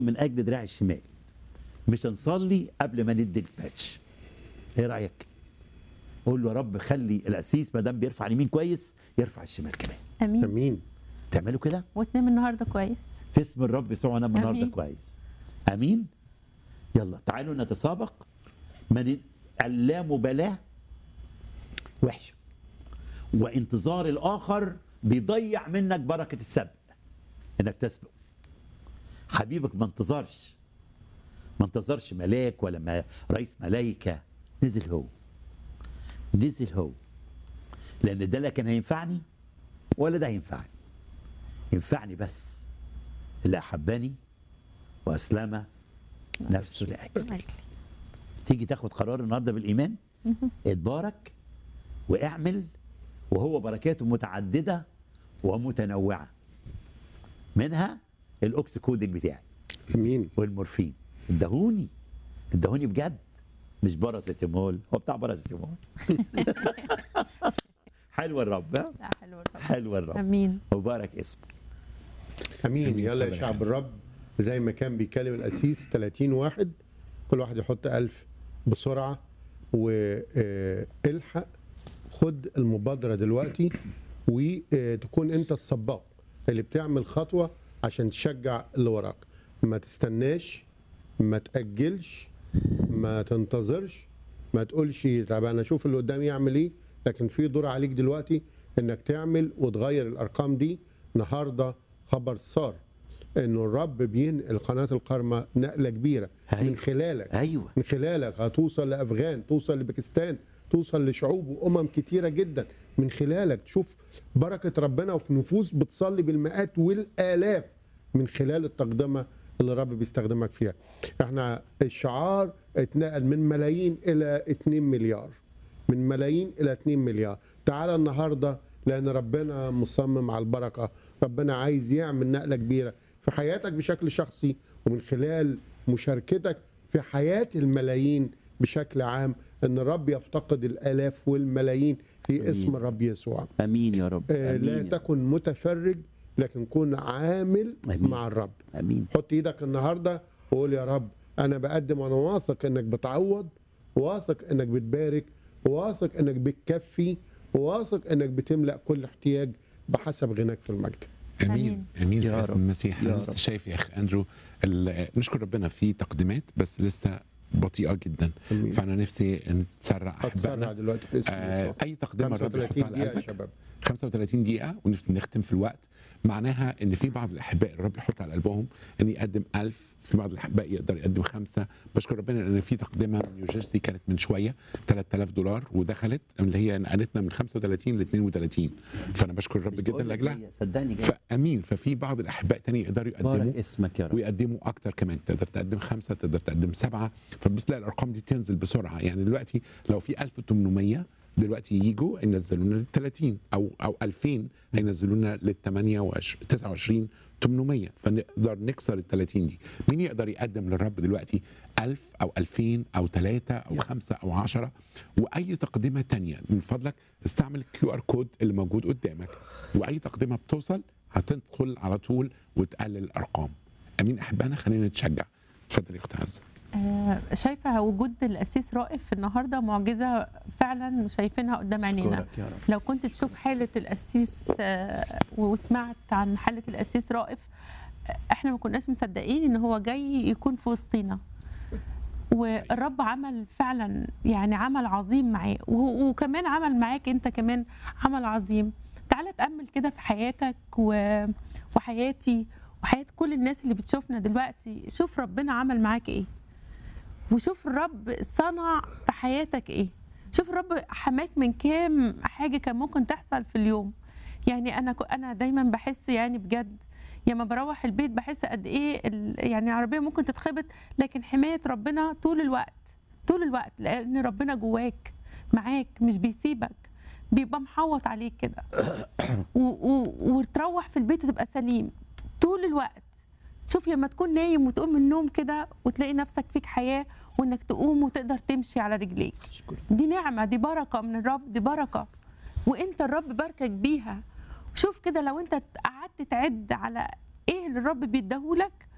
من اجل دراع الشمال مش هنصلي قبل ما ندي الماتش ايه رايك قول له يا رب خلي القسيس ما دام بيرفع اليمين كويس يرفع الشمال كمان امين امين تعملوا كده وتنام النهارده كويس في اسم الرب يسوع نام النهارده آمين. كويس امين يلا تعالوا نتسابق من اللامبالاه وحشه وانتظار الاخر بيضيع منك بركه السبق انك تسبق حبيبك ما انتظرش ما انتظرش ملاك ولا ما رئيس ملايكه نزل هو نزل هو لان ده لا كان هينفعني ولا ده هينفعني ينفعني بس اللي احبني واسلم نفسه لاجلي أجلي. تيجي تاخد قرار النهارده بالايمان اتبارك واعمل وهو بركاته متعدده ومتنوعه منها الاوكس كودنج بتاعي امين والمورفين ادهوني ادهوني بجد مش باراسيتامول هو بتاع باراسيتامول حلو الرب ها؟ لا حلو الرب. حلو الرب امين مبارك اسمه امين آمين. يلا يا اتفضل يا شعب حبيبي. الرب زي ما كان بيكلم القسيس 30 واحد كل واحد يحط ألف بسرعة والحق خد المبادرة دلوقتي وتكون انت السباق اللي بتعمل خطوة عشان تشجع اللي وراك ما تستناش ما تأجلش ما تنتظرش ما تقولش طب انا اشوف اللي قدامي يعمل ايه لكن في دور عليك دلوقتي انك تعمل وتغير الارقام دي النهارده خبر صار انه الرب بينقل قناه القرمه نقله كبيره أيوة. من خلالك ايوه من خلالك هتوصل لافغان توصل لباكستان توصل لشعوب وامم كتيره جدا من خلالك تشوف بركه ربنا وفي نفوس بتصلي بالمئات والالاف من خلال التقدمه اللي الرب بيستخدمك فيها احنا الشعار اتنقل من ملايين الى 2 مليار من ملايين الى 2 مليار تعالى النهارده لان ربنا مصمم على البركه ربنا عايز يعمل نقله كبيره في حياتك بشكل شخصي ومن خلال مشاركتك في حياه الملايين بشكل عام ان الرب يفتقد الالاف والملايين في آمين. اسم الرب يسوع امين يا رب آه، امين لا يا رب. تكن متفرج لكن كن عامل آمين. مع الرب امين حط ايدك النهارده وقول يا رب انا بقدم وانا واثق انك بتعوض واثق انك بتبارك واثق انك بتكفي واثق انك بتملا كل احتياج بحسب غناك في المجد آمين. امين امين يا في اسم رب. المسيح يا انا لسه رب. شايف يا اخ اندرو ال- نشكر ربنا في تقديمات بس لسه بطيئه جدا أمين. فانا نفسي نتسرع هتسرع احبائنا دلوقتي في اسم آه يسوع اي تقدمه الرب 35 يحطها على دقيقه يا قلبك شباب 35 دقيقة ونفسي نختم في الوقت معناها ان في بعض الاحباء الرب يحط على قلبهم ان يقدم ألف في بعض الاحباء يقدر يقدم خمسه بشكر ربنا ان في تقدمه من نيوجيرسي كانت من شويه 3000 دولار ودخلت اللي هي نقلتنا من 35 ل 32 فانا بشكر الرب جدا بقول لك لاجلها جاية، صدقني جاي فامين ففي بعض الاحباء تاني يقدروا يقدموا بارك اسمك يا رب ويقدموا اكتر كمان تقدر تقدم خمسه تقدر تقدم سبعه فبس تلاقي الارقام دي تنزل بسرعه يعني دلوقتي لو في 1800 دلوقتي يجوا ينزلونا لل 30 او او 2000 هينزلونا لل 28 29 800 فنقدر نكسر ال 30 دي مين يقدر يقدم للرب دلوقتي 1000 او 2000 او 3 او 5 او 10 واي تقدمه تانية من فضلك استعمل الكيو ار كود اللي موجود قدامك واي تقدمه بتوصل هتدخل على طول وتقلل الارقام امين احبائنا خلينا نتشجع اتفضل يا اخت عزه آه، شايفه وجود القسيس رائف النهارده معجزه فعلا شايفينها قدام عينينا أشكرك يا رب لو كنت تشوف حالة القسيس آه، وسمعت عن حالة القسيس رائف آه، احنا ما كناش مصدقين ان هو جاي يكون في وسطينا والرب عمل فعلا يعني عمل عظيم معاه وهو- وكمان عمل معاك انت كمان عمل عظيم تعالى تأمل كده في حياتك و- وحياتي وحياة كل الناس اللي بتشوفنا دلوقتي شوف ربنا عمل معاك ايه وشوف الرب صنع في حياتك ايه شوف الرب حماك من كام حاجه كان ممكن تحصل في اليوم يعني انا ك- انا دايما بحس يعني بجد لما بروح البيت بحس قد ايه ال- يعني العربيه ممكن تتخبط لكن حمايه ربنا طول الوقت طول الوقت لان ربنا جواك معاك مش بيسيبك بيبقى محوط عليك كده و- و- وتروح في البيت وتبقى سليم طول الوقت شوف لما تكون نايم وتقوم من النوم كده وتلاقي نفسك فيك حياه وانك تقوم وتقدر تمشي على رجليك اشكرك دي نعمة دي بركة من الرب دي بركة وانت الرب باركك بيها شوف كده لو انت قعدت تعد على ايه اللي الرب بيديهولك